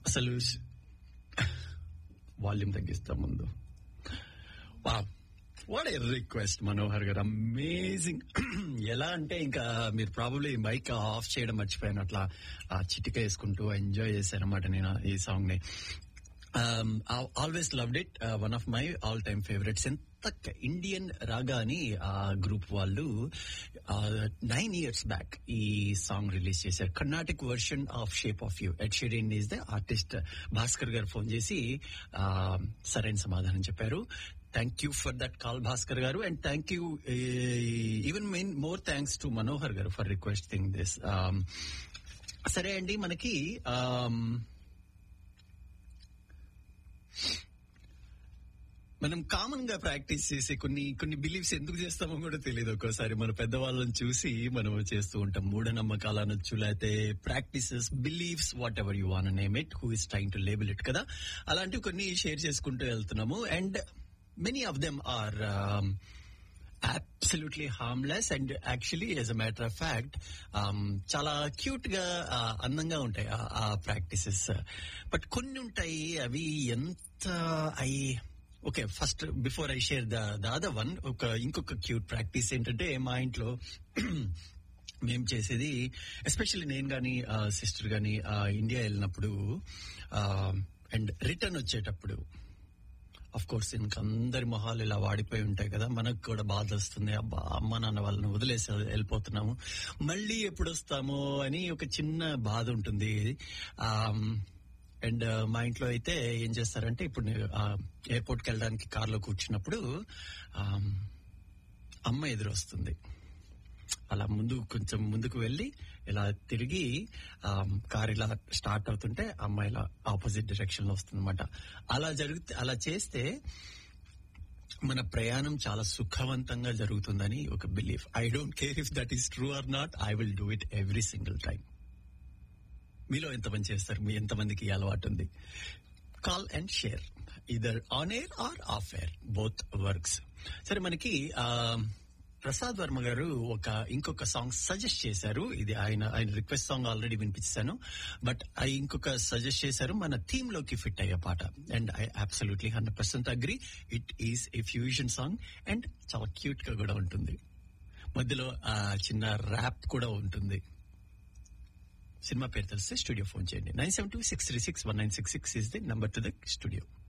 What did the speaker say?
అసలు వాల్యూమ్ తగ్గిస్తా ముందు వా వాట్ ఏ రిక్వెస్ట్ మనోహర్ గారు అమేజింగ్ ఎలా అంటే ఇంకా మీరు ప్రాబబ్లీ మైక్ ఆఫ్ చేయడం మర్చిపోయాను అట్లా ఆ చిటిక వేసుకుంటూ ఎంజాయ్ చేశానమాట నేను ఈ సాంగ్ ని always loved it one of my all time favourites Indian ఇండియన్ రాగా అని ఆ గ్రూప్ వాళ్ళు నైన్ ఇయర్స్ బ్యాక్ ఈ సాంగ్ రిలీజ్ చేశారు Carnatic version of shape of you Ed Sheeran is the artist Bhaskar garu phone చేసి ఆ, సరైన సమాధానం చెప్పారు thank you for that call Bhaskar garu and thank you even main more thanks to Manohar garu for requesting this సరే అండి మనకి um, మనం కామన్ గా ప్రాక్టీస్ చేసే కొన్ని కొన్ని బిలీఫ్స్ ఎందుకు చేస్తామో కూడా తెలియదు ఒక్కోసారి మన పెద్దవాళ్ళని చూసి మనం చేస్తూ ఉంటాం మూఢనమ్మకాలు అనొచ్చు లేకపోతే practices beliefs whatever you wanna name it who is trying to label it కదా అలాంటివి కొన్ని షేర్ చేసుకుంటూ వెళ్తున్నాము and many of them are absolutely harmless and actually as a matter of fact చాలా క్యూట్ గా ఆ, అందంగా ఉంటాయి ఆ- ఆ ప్రాక్టీసెస్ బట్ కొన్ని ఉంటాయి అవి ఎంత అయి okay first before I share the the other one ఒక ఇంకొక క్యూట్ ప్రాక్టీస్ ఏంటంటే మా ఇంట్లో మేము చేసేది ఎస్పెషల్లీ నేను గాని సిస్టర్ గాని ఇండియా వెళ్ళినప్పుడు అండ్ రిటర్న్ వచ్చేటప్పుడు అఫ్ కోర్స్ ఇంక అందరి మొహాలు ఇలా వాడిపోయి ఉంటాయి కదా మనకు కూడా బాధ వస్తుంది అబ్బా అమ్మ నాన్న వాళ్ళని వదిలేసి వెళ్ళిపోతున్నాము మళ్ళీ ఎప్పుడు వస్తామో అని ఒక చిన్న బాధ ఉంటుంది అండ్ మా ఇంట్లో అయితే ఏం చేస్తారంటే ఇప్పుడు ఎయిర్పోర్ట్ కి వెళ్ళడానికి కార్లో కూర్చున్నప్పుడు ఆమ్, అమ్మ ఎదురు వస్తుంది అలా ముందు కొంచెం ముందుకు వెళ్ళి ఇలా తిరిగి ఆ, కార్ ఇలా స్టార్ట్ అవుతుంటే అమ్మాయి ఇలా ఆపోజిట్ డైరెక్షన్ లో వస్తుందన్నమాట అలా జరిగితే అలా చేస్తే మన ప్రయాణం చాలా సుఖవంతంగా జరుగుతుందని ఒక belief I don't care if that is true or not I will do it every single time మీలో ఎంతమంది చేస్తారు మీ ఎంతమందికి ఈ అలవాటు ఉంది call and share either on air or off air both works సరే మనకి ఆ, ప్రసాద్ వర్మ గారు ఒక ఇంకొక సాంగ్ సజెస్ట్ చేశారు ఇది ఆయన ఆయన రిక్వెస్ట్ సాంగ్ ఆల్రెడీ వినిపిస్తాను బట్ ఐ ఇంకొక సజెస్ట్ చేశారు మన థీమ్ లోకి ఫిట్ అయ్యే పాట and I absolutely hundred percent agree it is a fusion song and చాలా క్యూట్ గా కూడా ఉంటుంది మధ్యలో ఆ చిన్న ర్యాప్ కూడా ఉంటుంది సినిమా పేరు తెలిస్తే స్టూడియో ఫోన్ చేయండి nine seven two six three six one nine six six is the number to the studio